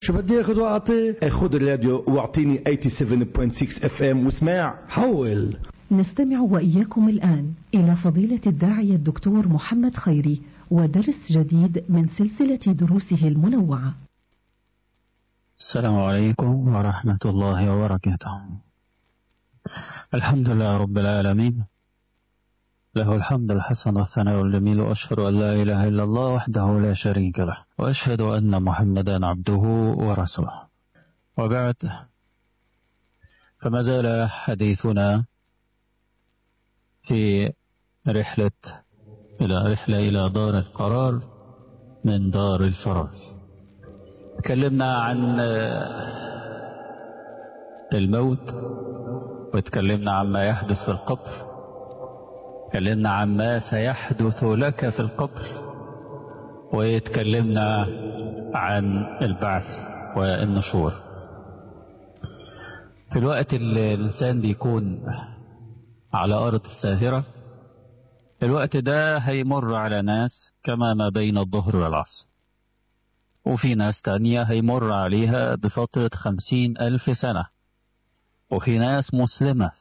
شو بدي اخذ واعطي خذ الراديو واعطيني 87.6 اف ام واسمع حول نستمع وإياكم الآن إلى فضيلة الداعية الدكتور محمد خيري ودرس جديد من سلسلة دروسه المنوعة السلام عليكم ورحمة الله وبركاته الحمد لله رب العالمين له الحمد الحسن والثناء الجميل وأشهد أن لا إله إلا الله وحده لا شريك له وأشهد أن محمدا عبده ورسوله وبعد فما زال حديثنا في رحلة إلى رحلة إلى دار القرار من دار الفرار تكلمنا عن الموت وتكلمنا عما يحدث في القبر تكلمنا عن ما سيحدث لك في القبر وتكلمنا عن البعث والنشور في الوقت اللي الإنسان بيكون على أرض الساهرة الوقت ده هيمر على ناس كما ما بين الظهر والعصر وفي ناس تانية هيمر عليها بفترة خمسين ألف سنة وفي ناس مسلمة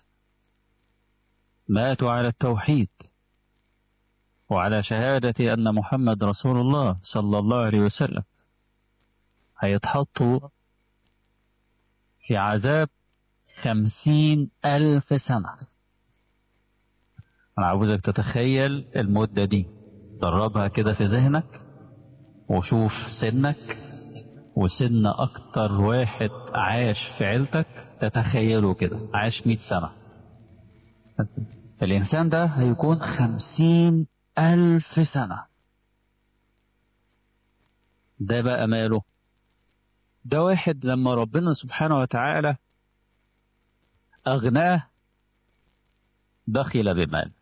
ماتوا على التوحيد وعلى شهادة أن محمد رسول الله صلى الله عليه وسلم هيتحطوا في عذاب خمسين ألف سنة أنا عاوزك تتخيل المدة دي دربها كده في ذهنك وشوف سنك وسن أكتر واحد عاش في عيلتك تتخيله كده عاش مئة سنة الإنسان ده هيكون خمسين ألف سنة ده بقى ماله ده واحد لما ربنا سبحانه وتعالى أغناه بخل بمال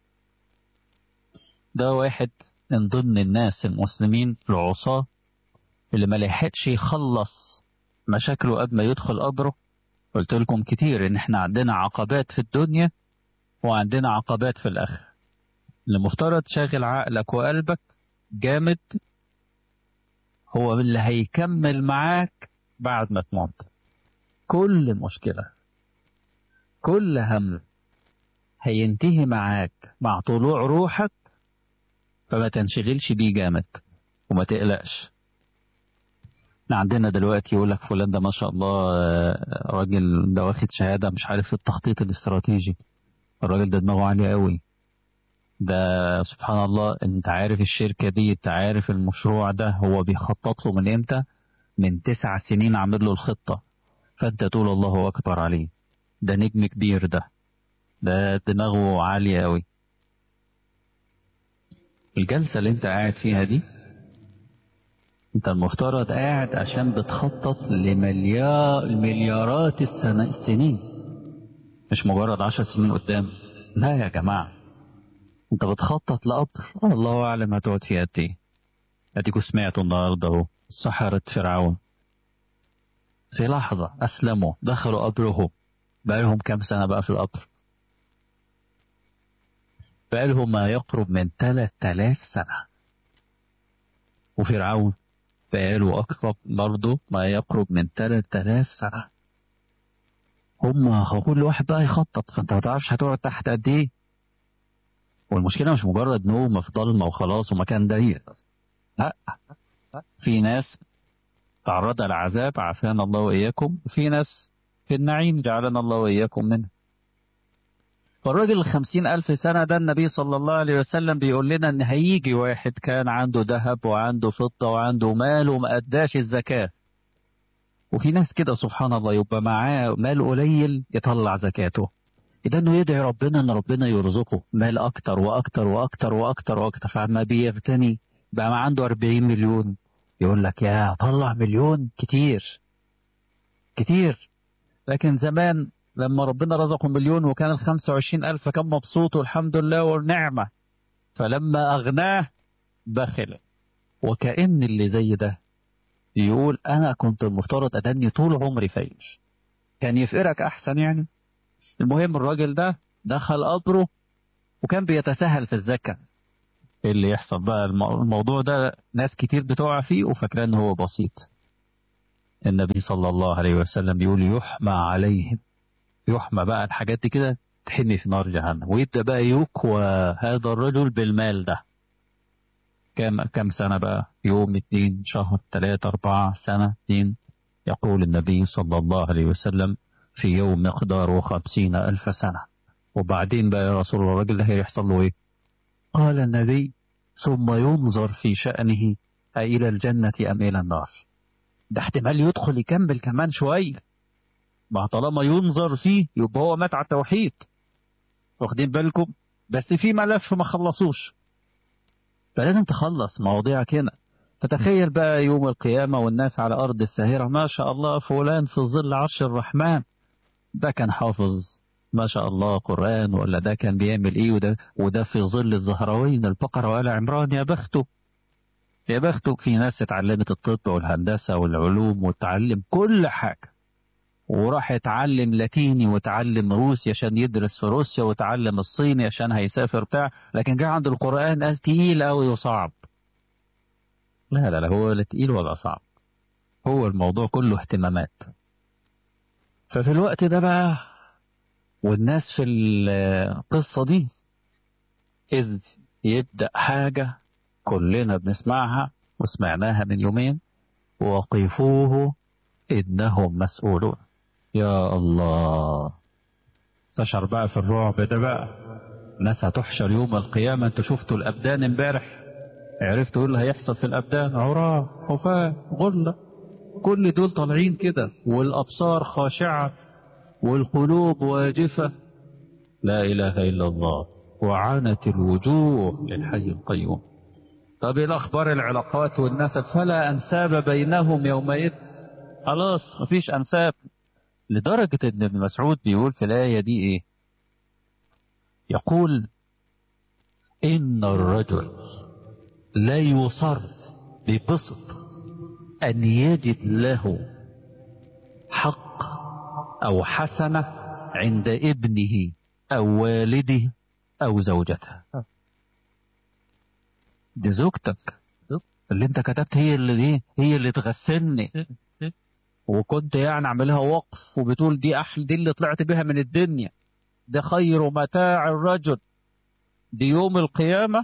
ده واحد من ضمن الناس المسلمين العصاة اللي ما لحقش يخلص مشاكله قبل ما يدخل قبره قلت لكم كتير ان احنا عندنا عقبات في الدنيا وعندنا عقبات في الاخره المفترض شاغل عقلك وقلبك جامد هو اللي هيكمل معاك بعد ما تموت كل مشكلة كل هم هينتهي معاك مع طلوع روحك فما تنشغلش بيه جامد وما تقلقش احنا عندنا دلوقتي يقول لك فلان ده ما شاء الله راجل ده واخد شهادة مش عارف في التخطيط الاستراتيجي الراجل ده دماغه عالية قوي ده سبحان الله انت عارف الشركة دي انت عارف المشروع ده هو بيخطط له من امتى من تسع سنين عامل له الخطة فانت تقول الله اكبر عليه ده نجم كبير ده ده دماغه عالية قوي الجلسة اللي انت قاعد فيها دي انت المفترض قاعد عشان بتخطط لمليار مليارات السنة السنين مش مجرد عشر سنين قدام لا يا جماعة انت بتخطط لقبر الله اعلم هتقعد فيه قد ايه اديكوا سمعتوا النهارده اهو سحرة فرعون في لحظة اسلموا دخلوا قبره بقالهم كام سنة بقى في القبر بقالهم ما يقرب من 3000 سنة وفرعون بقاله أقرب برضه ما يقرب من 3000 سنة هم كل واحد بقى يخطط فانت ما تعرفش هتقعد تحت قد ايه والمشكله مش مجرد نوم في ضلمه وخلاص ومكان ضيق لا في ناس تعرض لعذاب عافانا الله واياكم وفي ناس في النعيم جعلنا الله واياكم منه فالراجل الخمسين ألف سنة ده النبي صلى الله عليه وسلم بيقول لنا إن هيجي واحد كان عنده ذهب وعنده فضة وعنده مال وما أداش الزكاة وفي ناس كده سبحان الله يبقى معاه مال قليل يطلع زكاته إذا إنه يدعي ربنا إن ربنا يرزقه مال أكتر وأكتر وأكتر وأكتر وأكتر فما بيغتني بقى ما عنده 40 مليون يقول لك يا طلع مليون كتير كتير لكن زمان لما ربنا رزقه مليون وكان ال 25 ألف كان مبسوط والحمد لله والنعمة فلما أغناه بخل وكأن اللي زي ده يقول أنا كنت المفترض أدني طول عمري فايش كان يفقرك أحسن يعني المهم الراجل ده دخل قبره وكان بيتساهل في الزكاة اللي يحصل بقى الموضوع ده ناس كتير بتقع فيه وفاكراه ان هو بسيط النبي صلى الله عليه وسلم يقول يحمى عليهم يحمى بقى الحاجات دي كده تحمي في نار جهنم ويبدأ بقى يكوى هذا الرجل بالمال ده كم كم سنة بقى يوم اتنين شهر تلاتة أربعة سنة اتنين يقول النبي صلى الله عليه وسلم في يوم مقداره خمسين ألف سنة وبعدين بقى يا رسول الله الراجل ده هيحصل له ايه قال النبي ثم ينظر في شأنه أإلى الجنة أم إلى النار ده احتمال يدخل يكمل كمان شوية ما طالما ينظر فيه يبقى هو مات على التوحيد واخدين بالكم بس في ملف ما خلصوش فلازم تخلص مواضيعك هنا فتخيل بقى يوم القيامة والناس على أرض الساهرة ما شاء الله فلان في ظل عرش الرحمن ده كان حافظ ما شاء الله قرآن ولا ده كان بيعمل ايه وده وده في ظل الزهراوين البقرة وآل عمران يا بخته يا بخته في ناس اتعلمت الطب والهندسة والعلوم وتعلم كل حاجة وراح يتعلم لاتيني وتعلم روسي عشان يدرس في روسيا وتعلم الصيني عشان هيسافر بتاع لكن جه عند القرآن قال تقيل قوي وصعب لا لا لا هو لا تقيل ولا صعب هو الموضوع كله اهتمامات ففي الوقت ده بقى والناس في القصة دي إذ يبدأ حاجة كلنا بنسمعها وسمعناها من يومين وقفوه إنهم مسؤولون يا الله استشعر بقى في الرعب ده بقى ناس هتحشر يوم القيامة انتوا شفتوا الأبدان امبارح عرفتوا ايه اللي هيحصل في الأبدان عراة حفاة غلة كل دول طالعين كده والأبصار خاشعة والقلوب واجفة لا إله إلا الله وعانت الوجوه للحي القيوم طب إيه الأخبار العلاقات والنسب فلا أنساب بينهم يومئذ خلاص مفيش أنساب لدرجة إن ابن مسعود بيقول في الآية دي إيه يقول إن الرجل لا يصر ببسط أن يجد له حق أو حسنة عند ابنه أو والده أو زوجته دي زوجتك اللي انت كتبت هي اللي دي هي اللي تغسلني وكنت يعني عاملها وقف وبتقول دي أحل دي اللي طلعت بها من الدنيا ده خير متاع الرجل دي يوم القيامة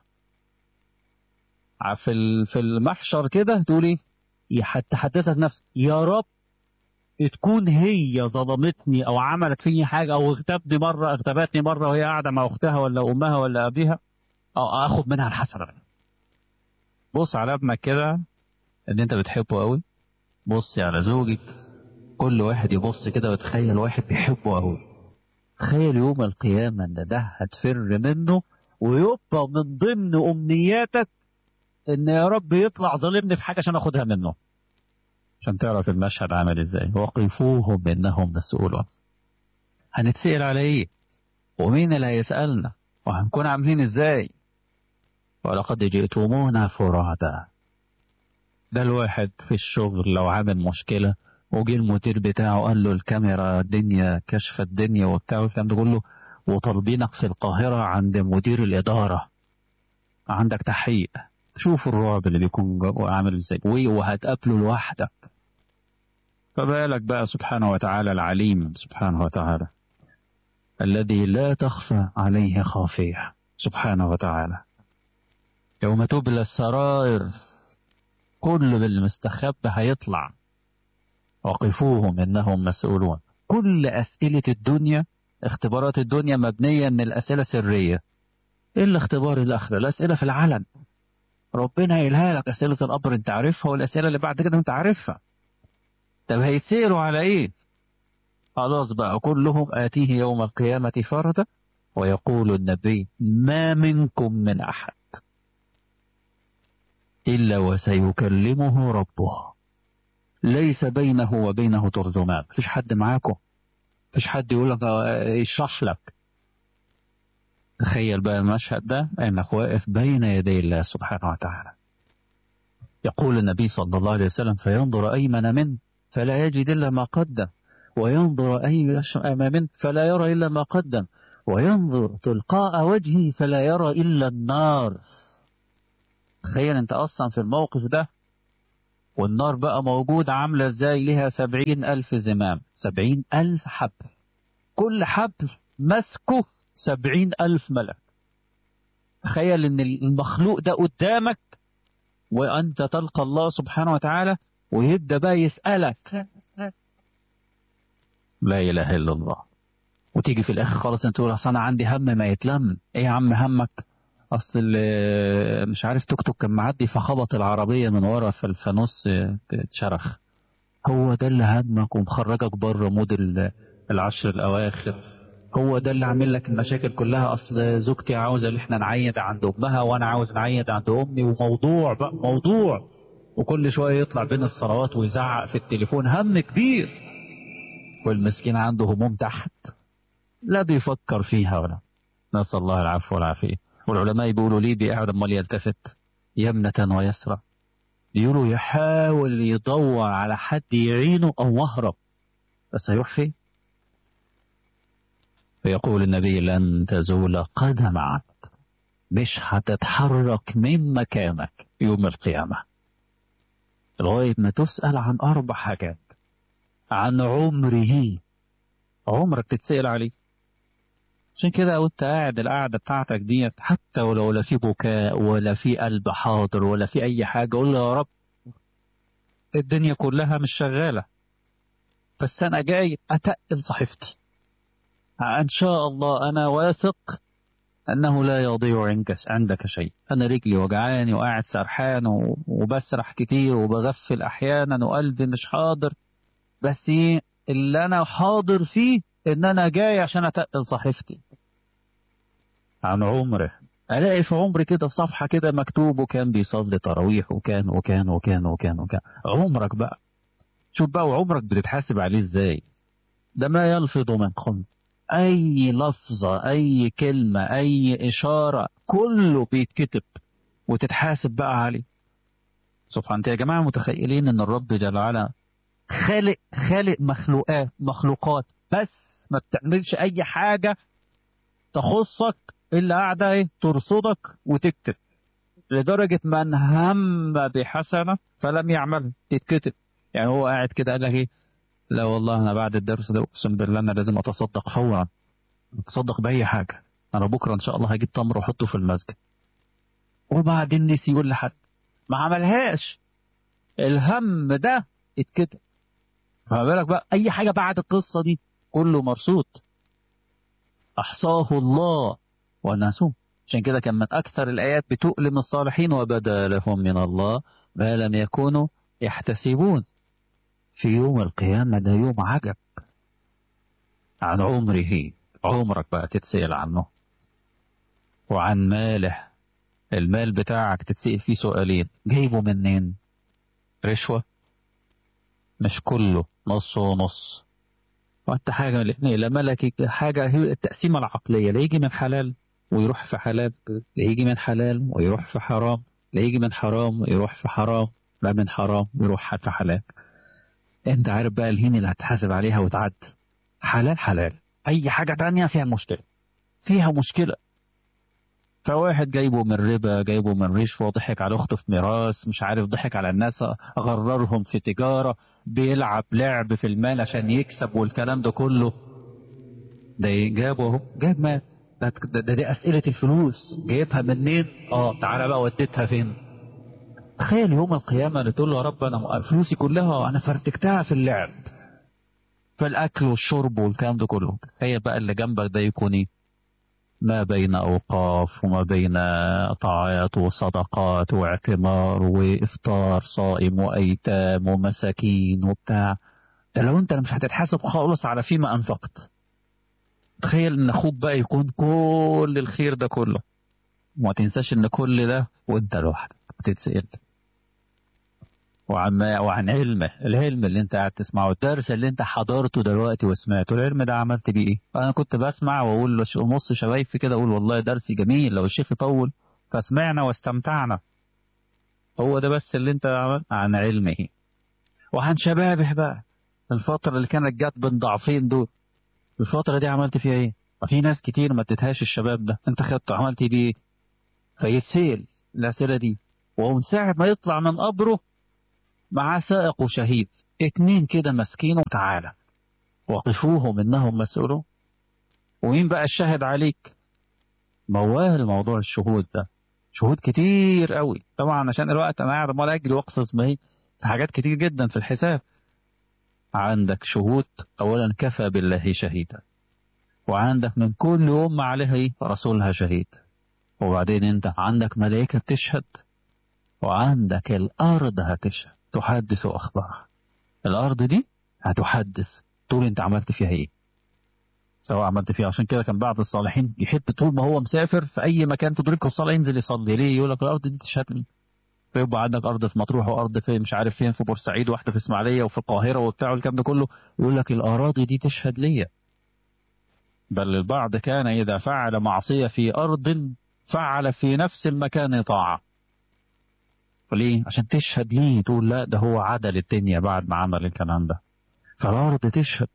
في في المحشر كده تقول ايه تحدثك نفسك يا رب تكون هي ظلمتني او عملت فيني حاجه او اغتابني مره اغتابتني مره وهي قاعده مع اختها ولا امها ولا ابيها او اخد منها الحسنه بص على ابنك كده ان انت بتحبه قوي بصي على زوجك كل واحد يبص كده ويتخيل واحد بيحبه قوي تخيل يوم القيامة ان ده هتفر منه ويبقى من ضمن امنياتك ان يا رب يطلع ظالمني في حاجة عشان اخدها منه عشان تعرف المشهد عامل ازاي وقفوهم انهم مسؤولون هنتسأل على ايه ومين اللي هيسألنا وهنكون عاملين ازاي ولقد جئتمونا فرادا ده الواحد في الشغل لو عامل مشكلة وجي المدير بتاعه قال له الكاميرا الدنيا كشف الدنيا وبتاع والكلام ده كله وطالبينك في القاهرة عند مدير الإدارة عندك تحقيق شوف الرعب اللي بيكون عامل ازاي وهتقابله لوحدك فبالك بقى سبحانه وتعالى العليم سبحانه وتعالى الذي لا تخفى عليه خافية سبحانه وتعالى يوم تبلى السرائر كل بالمستخبى هيطلع وقفوهم انهم مسؤولون كل اسئله الدنيا اختبارات الدنيا مبنيه ان الاسئله سريه الا اختبار الاخره الاسئله في العلن ربنا قايلها لك اسئله القبر انت عارفها والاسئله اللي بعد كده انت عارفها طب هيتسالوا على ايه خلاص بقى كلهم اتيه يوم القيامه فردا ويقول النبي ما منكم من احد إلا وسيكلمه ربه ليس بينه وبينه ترجمان مفيش حد معاكم مفيش حد يقول لك يشرح لك تخيل بقى المشهد ده انك واقف بين يدي الله سبحانه وتعالى يقول النبي صلى الله عليه وسلم فينظر أيمن منه فلا يجد إلا ما قدم وينظر أيمن منه فلا يرى إلا ما قدم وينظر تلقاء وجهه فلا يرى إلا النار تخيل انت اصلا في الموقف ده والنار بقى موجودة عاملة ازاي ليها سبعين ألف زمام سبعين ألف حبل كل حبل مسكه سبعين ألف ملك تخيل ان المخلوق ده قدامك وانت تلقى الله سبحانه وتعالى ويبدأ بقى يسألك لا إله إلا الله وتيجي في الآخر خالص انت تقول أصل أنا عندي هم ما يتلم إيه يا عم همك أصل مش عارف توك توك كان معدي فخبط العربية من ورا فالفانوس اتشرخ هو ده اللي همك ومخرجك بره مود العشر الأواخر هو ده اللي عامل لك المشاكل كلها أصل زوجتي عاوزة إن إحنا نعيد عند أمها وأنا عاوز نعيد عند أمي وموضوع بقى موضوع وكل شوية يطلع بين الصلوات ويزعق في التليفون هم كبير والمسكين عنده هموم تحت لا بيفكر فيها ولا نسأل الله العفو والعافية والعلماء بيقولوا ليه بيقعد امال يلتفت يمنة ويسرى بيقولوا يحاول يدور على حد يعينه أو مهرب بس هيروح فين فيقول النبي لن تزول قدم عبد مش هتتحرك من مكانك يوم القيامة لغاية ما تسأل عن أربع حاجات عن عمره عمرك تتسأل عليه عشان كده وانت قاعد القعدة بتاعتك ديت حتى ولو لا في بكاء ولا في قلب حاضر ولا في أي حاجة قول له يا رب الدنيا كلها مش شغالة بس أنا جاي أتقل صحيفتي إن شاء الله أنا واثق أنه لا يضيع عندك عندك شيء أنا رجلي وجعاني وقاعد سرحان وبسرح كتير وبغفل أحيانا وقلبي مش حاضر بس اللي أنا حاضر فيه إن أنا جاي عشان أتقل صحيفتي عن عمره ألاقي في عمري كده في صفحة كده مكتوب وكان بيصلي تراويح وكان وكان وكان وكان وكان عمرك بقى شوف بقى وعمرك بتتحاسب عليه إزاي ده ما يلفظ من قلب أي لفظة أي كلمة أي إشارة كله بيتكتب وتتحاسب بقى عليه سبحان يا جماعة متخيلين إن الرب جل وعلا خالق خالق مخلوقات مخلوقات بس ما بتعملش أي حاجة تخصك إلا قاعدة إيه ترصدك وتكتب لدرجة من هم بحسنة فلم يعملها تتكتب يعني هو قاعد كده قال لك إيه لا والله أنا بعد الدرس ده أقسم بالله أنا لازم أتصدق فورا أتصدق بأي حاجة أنا بكرة إن شاء الله هجيب تمر وأحطه في المسجد وبعدين نسي يقول لحد ما عملهاش الهم ده اتكتب فما بالك بقى أي حاجة بعد القصة دي كله مرصود أحصاه الله ونسوه عشان كده كان من أكثر الآيات بتؤلم الصالحين وبدا لهم من الله ما لم يكونوا يحتسبون في يوم القيامة ده يوم عجب عن عمره عمرك بقى تتسأل عنه وعن ماله المال بتاعك تتسأل فيه سؤالين جايبه منين رشوة مش كله نص ونص وانت حاجة من الاثنين لا ملكي حاجة هي التقسيمة العقلية لا يجي من حلال ويروح في حلال لا يجي من حلال ويروح في حرام لا يجي من حرام ويروح في حرام لا من حرام ويروح في حلال انت عارف بقى الهين اللي هتحاسب عليها وتعد حلال حلال اي حاجة تانية فيها مشكلة فيها مشكلة فواحد جايبه من ربا جايبه من رشوة ضحك على اخته في ميراث مش عارف ضحك على الناس غررهم في تجارة بيلعب لعب في المال عشان يكسب والكلام ده كله ده جابه اهو جاب مال ده, ده, ده دي اسئلة الفلوس جايبها منين اه تعالى بقى وديتها فين تخيل يوم القيامة اللي تقول له يا رب انا فلوسي كلها انا فرتكتها في اللعب في الاكل والشرب والكلام ده كله تخيل بقى اللي جنبك ده يكون ايه ما بين أوقاف وما بين طاعات وصدقات واعتمار وإفطار صائم وأيتام ومساكين وبتاع ده لو أنت مش هتتحاسب خالص على فيما أنفقت تخيل إن أخوك بقى يكون كل الخير ده كله وما تنساش إن كل ده وأنت لوحدك بتتسأل وعن وعن علمه العلم اللي انت قاعد تسمعه الدرس اللي انت حضرته دلوقتي وسمعته العلم ده عملت بيه ايه انا كنت بسمع واقول نص شبايفي كده اقول والله درس جميل لو الشيخ يطول فسمعنا واستمتعنا هو ده بس اللي انت عملت عن علمه وعن شبابه بقى الفترة اللي كانت جت بين ضعفين دول الفترة دي عملت فيها ايه في ناس كتير ما اديتهاش الشباب ده انت خدته عملت بيه ايه فيتسأل الأسئلة دي ومن ساعة ما يطلع من قبره مع سائق وشهيد اتنين كده ماسكينه تعالى وقفوهم انهم مسؤولون ومين بقى الشاهد عليك موال موضوع الشهود ده شهود كتير قوي طبعا عشان الوقت انا قاعد امال اجري واقفز اسمي في حاجات كتير جدا في الحساب عندك شهود اولا كفى بالله شهيدا وعندك من كل أمة عليها إيه؟ رسولها شهيد وبعدين أنت عندك ملائكة بتشهد وعندك الأرض هتشهد تحدث أخبارها الأرض دي هتحدث تقول أنت عملت فيها إيه سواء عملت فيها عشان كده كان بعض الصالحين يحب طول ما هو مسافر في أي مكان تدركه الصلاة ينزل يصلي ليه يقول لك الأرض دي تشهد لي فيبقى عندك أرض في مطروح وأرض في مش عارف فين في بورسعيد واحدة في إسماعيلية وفي القاهرة وبتاع والكلام ده كله يقول لك الأراضي دي تشهد ليا بل البعض كان إذا فعل معصية في أرض فعل في نفس المكان طاعة ليه؟ عشان تشهد ليه تقول لا ده هو عدل الدنيا بعد ما عمل الكلام ده فالأرض تشهد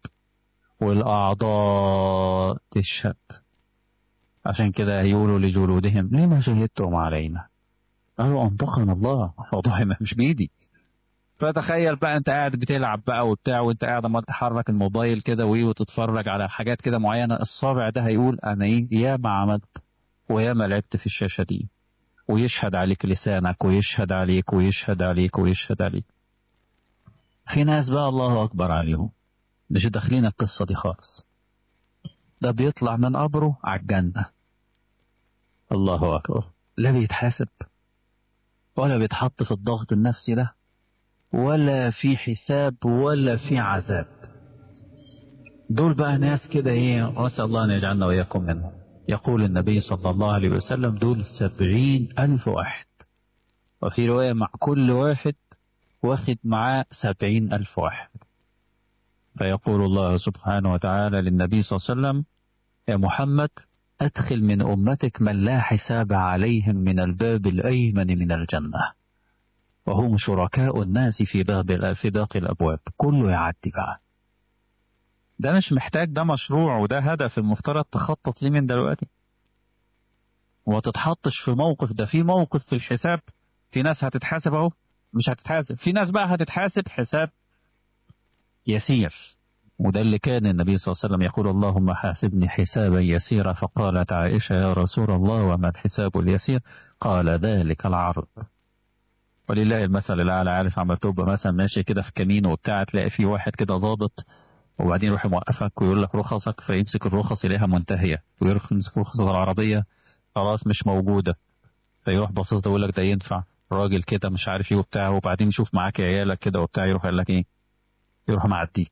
والأعضاء تشهد عشان كده يقولوا لجلودهم لما شهدتم علينا قالوا أنطقنا الله موضوع مش بإيدي فتخيل بقى انت قاعد بتلعب بقى وبتاع وانت قاعد عمال تحرك الموبايل كده وايه وتتفرج على حاجات كده معينه الصابع ده هيقول انا ايه يا ما عملت ويا ما لعبت في الشاشه دي ويشهد عليك لسانك ويشهد عليك ويشهد عليك ويشهد عليك في ناس بقى الله اكبر عليهم مش داخلين القصه دي خالص ده بيطلع من قبره على الجنه الله اكبر لا بيتحاسب ولا بيتحط في الضغط النفسي ده ولا في حساب ولا في عذاب دول بقى ناس كده ايه نسأل الله أن يجعلنا وإياكم منهم يقول النبي صلى الله عليه وسلم دول سبعين ألف واحد وفي رواية مع كل واحد واخد معاه سبعين ألف واحد فيقول الله سبحانه وتعالى للنبي صلى الله عليه وسلم يا محمد أدخل من أمتك من لا حساب عليهم من الباب الأيمن من الجنة وهم شركاء الناس في باب في باقي الابواب كله يعدي بقى ده مش محتاج ده مشروع وده هدف المفترض تخطط ليه من دلوقتي وما تتحطش في موقف ده في موقف في الحساب في ناس هتتحاسب اهو مش هتتحاسب في ناس بقى هتتحاسب حساب يسير وده اللي كان النبي صلى الله عليه وسلم يقول اللهم حاسبني حسابا يسيرا فقالت عائشة يا رسول الله وما الحساب اليسير قال ذلك العرض ولله المثل الاعلى عارف عم تبقى مثلا ماشي كده في كمين وبتاع تلاقي في واحد كده ضابط وبعدين يروح موقفك ويقول لك رخصك فيمسك الرخص يلاقيها منتهيه ويروح يمسك رخص العربيه خلاص مش موجوده فيروح باصص يقول لك ده ينفع راجل كده مش عارف ايه وبتاع وبعدين يشوف معاك عيالك كده وبتاع يروح يقول لك ايه يروح معديك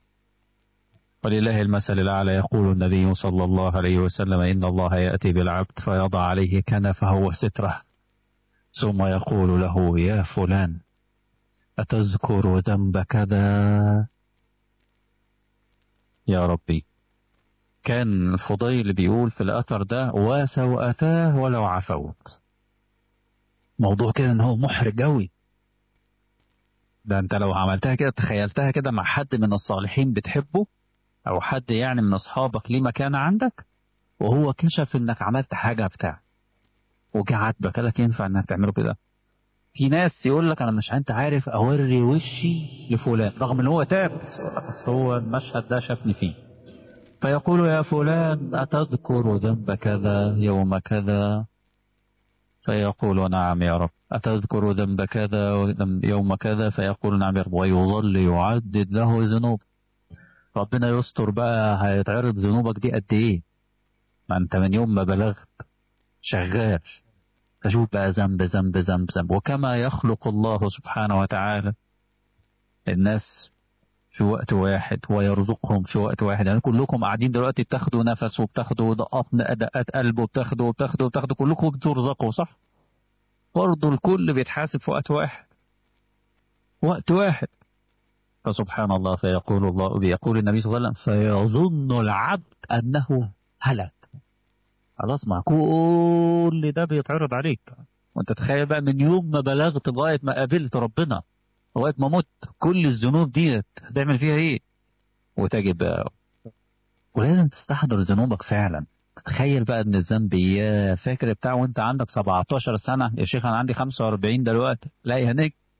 ولله المثل الأعلى يقول النبي صلى الله عليه وسلم إن الله يأتي بالعبد فيضع عليه كنفه وستره ثم يقول له يا فلان أتذكر ذنب كذا يا ربي كان الفضيل بيقول في الأثر ده واسوا أتاه ولو عفوت موضوع كده ان هو محرج قوي ده انت لو عملتها كده تخيلتها كده مع حد من الصالحين بتحبه او حد يعني من اصحابك ليه مكانة عندك وهو كشف انك عملت حاجة بتاع وجه عاتبك قال لك ينفع انك تعمله كده في ناس يقول لك انا مش انت عارف اوري وشي لفلان رغم ان هو تاب بس هو المشهد ده شافني فيه فيقول يا فلان اتذكر ذنب كذا يوم كذا فيقول نعم يا رب أتذكر ذنب كذا يوم كذا فيقول نعم يا رب ويظل يعدد له ذنوب ربنا يستر بقى هيتعرض ذنوبك دي قد ايه ما انت من يوم ما بلغت شغال تشوف بقى ذنب ذنب ذنب ذنب وكما يخلق الله سبحانه وتعالى الناس في وقت واحد ويرزقهم في وقت واحد يعني كلكم قاعدين دلوقتي بتاخدوا نفس وبتاخدوا دقات دقات قلب وبتاخدوا وبتاخدوا وبتاخدوا كلكم بترزقوا صح؟ برضه الكل بيتحاسب في وقت واحد وقت واحد فسبحان الله فيقول الله بيقول النبي صلى الله عليه وسلم فيظن العبد انه هلك خلاص ما كل ده بيتعرض عليك وانت تخيل بقى من يوم ما بلغت لغايه ما قابلت ربنا لغايه ما مت كل الذنوب ديت هتعمل فيها ايه؟ وتجد بقى ولازم تستحضر ذنوبك فعلا تخيل بقى ان الذنب يا فاكر بتاع وانت عندك 17 سنه يا شيخ انا عندي 45 دلوقتي لا يا نجم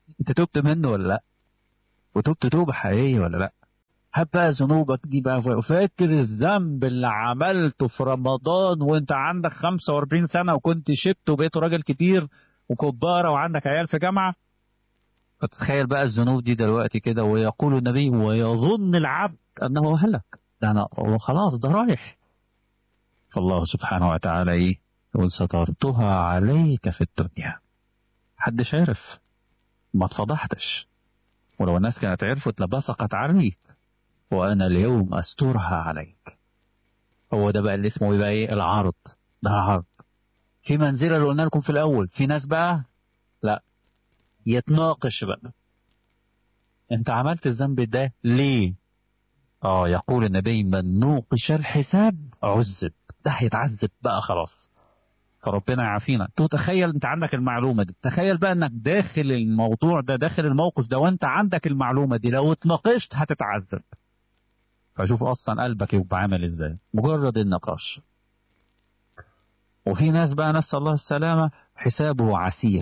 انت تبت منه ولا لا وتبت توبة حقيقية ولا لا هات بقى ذنوبك دي بقى فاكر الذنب اللي عملته في رمضان وانت عندك 45 سنة وكنت شبت وبقيت راجل كبير وكبارة وعندك عيال في جامعة فتتخيل بقى الذنوب دي دلوقتي كده ويقول النبي ويظن العبد انه هلك ده انا هو خلاص ده رايح فالله سبحانه وتعالى ايه يقول سترتها عليك في الدنيا محدش عرف ما اتفضحتش ولو الناس كانت عرفت لبصقت عليك وانا اليوم استرها عليك هو ده بقى اللي اسمه يبقى ايه العرض ده العرض في منزله اللي قلنا لكم في الاول في ناس بقى لا يتناقش بقى انت عملت الذنب ده ليه اه يقول النبي من نوقش الحساب عذب ده هيتعذب بقى خلاص فربنا يعافينا تتخيل انت عندك المعلومه دي تخيل بقى انك داخل الموضوع ده داخل الموقف ده وانت عندك المعلومه دي لو اتناقشت هتتعذب فشوف اصلا قلبك يبقى عامل ازاي مجرد النقاش وفي ناس بقى نسال الله السلامه حسابه عسير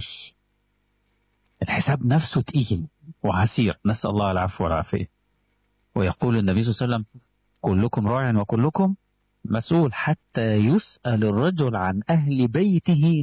الحساب نفسه تقيل وعسير نسال الله العفو والعافيه ويقول النبي صلى الله عليه وسلم كلكم راع وكلكم مسؤول حتى يسأل الرجل عن أهل بيته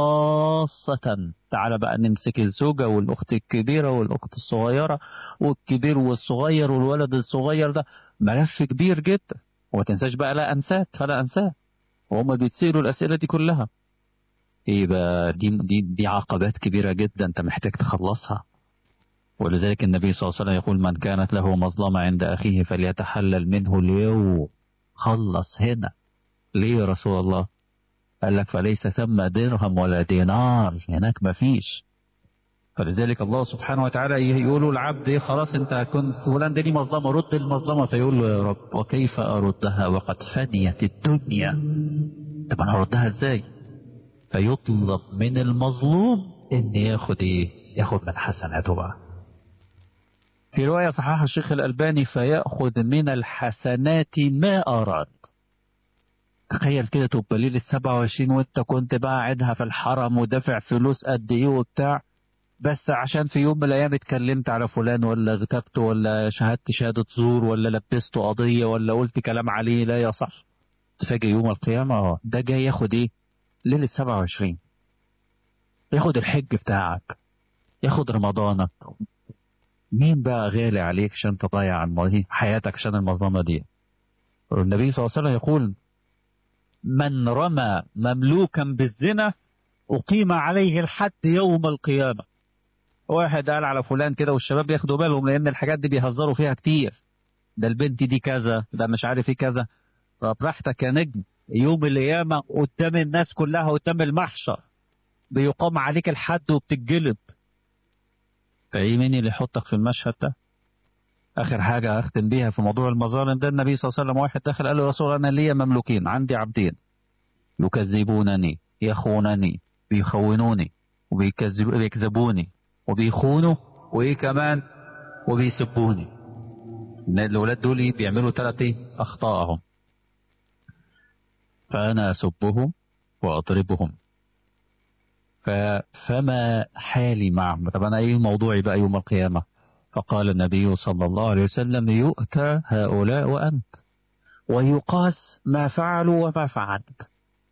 خاصة تعال بقى نمسك الزوجة والأخت الكبيرة والأخت الصغيرة والكبير والصغير والولد الصغير ده ملف كبير جدا وما تنساش بقى لا أنساك فلا أنساك وهم بيتسألوا الأسئلة دي كلها إيه بقى دي, دي, دي عقبات كبيرة جدا أنت محتاج تخلصها ولذلك النبي صلى الله عليه وسلم يقول من كانت له مظلمة عند أخيه فليتحلل منه اليوم خلص هنا ليه يا رسول الله قال لك فليس ثم درهم ولا دينار هناك ما فيش فلذلك الله سبحانه وتعالى يقول العبد إيه خلاص انت كنت فلان دي مظلمة رد المظلمة فيقول له يا رب وكيف أردها وقد فنيت الدنيا طب انا هردها ازاي فيطلب من المظلوم ان ياخد ايه ياخد من حسناته بقى في رواية صححها الشيخ الألباني فيأخذ من الحسنات ما أراد تخيل كده تبقى ليلة 27 وانت كنت بقى قاعدها في الحرم ودافع فلوس قد ايه وبتاع بس عشان في يوم من الايام اتكلمت على فلان ولا اغتبته ولا شهدت شهادة زور ولا لبسته قضية ولا قلت كلام عليه لا يصح تفاجئ يوم القيامة اه ده جاي ياخد ايه ليلة 27 ياخد الحج بتاعك ياخد رمضانك مين بقى غالي عليك عشان تضيع عن حياتك عشان المظلمة دي النبي صلى الله عليه وسلم يقول من رمى مملوكا بالزنا أقيم عليه الحد يوم القيامة واحد قال على فلان كده والشباب ياخدوا بالهم لأن الحاجات دي بيهزروا فيها كتير ده البنت دي كذا ده مش عارف ايه كذا طب براحتك يا نجم يوم القيامة قدام الناس كلها قدام المحشر بيقام عليك الحد وبتتجلد فايه مين اللي يحطك في المشهد ده اخر حاجه اختم بيها في موضوع المظالم ده النبي صلى الله عليه وسلم واحد دخل قال له رسول انا ليا مملوكين عندي عبدين يكذبونني يخونني بيخونوني وبيكذبوني وبيخونوا وايه كمان وبيسبوني الاولاد دول بيعملوا ثلاث ايه اخطائهم فانا اسبهم واضربهم فما حالي معهم طب أنا إيه موضوعي بقى يوم القيامة فقال النبي صلى الله عليه وسلم يؤتى هؤلاء وأنت ويقاس ما فعلوا وما فعلت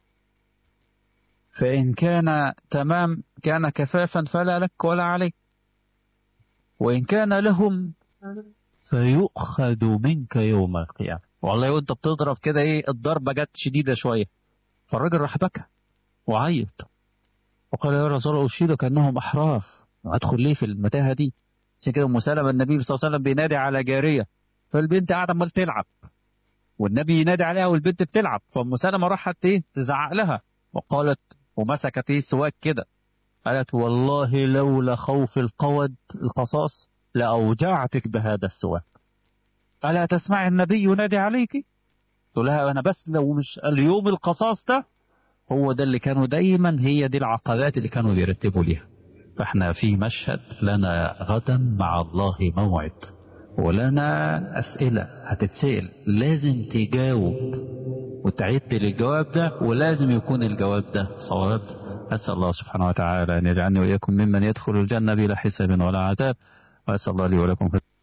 فإن كان تمام كان كفافا فلا لك ولا عليك وإن كان لهم فيؤخذ منك يوم القيامة والله وانت بتضرب كده ايه الضربة جت شديدة شوية فالراجل راح بكى وعيط وقال يا رسول الله أشهدك أنهم أحراف أدخل ليه في المتاهة دي عشان كده أم سلمة النبي صلى الله عليه وسلم بينادي على جارية فالبنت قاعدة عمال تلعب والنبي ينادي عليها والبنت بتلعب فأم سلمة راحت إيه تزعق لها وقالت ومسكت إيه سواك كده قالت والله لولا خوف القود القصاص لأوجعتك بهذا السواك ألا تسمع النبي ينادي عليك تقول لها أنا بس لو مش اليوم القصاص ده هو ده اللي كانوا دايما هي دي العقبات اللي كانوا بيرتبوا ليها فاحنا في مشهد لنا غدا مع الله موعد ولنا أسئلة هتتسأل لازم تجاوب وتعد للجواب ده ولازم يكون الجواب ده صواب أسأل الله سبحانه وتعالى أن يجعلني وإياكم ممن يدخل الجنة بلا حساب ولا عذاب وأسأل الله لي ولكم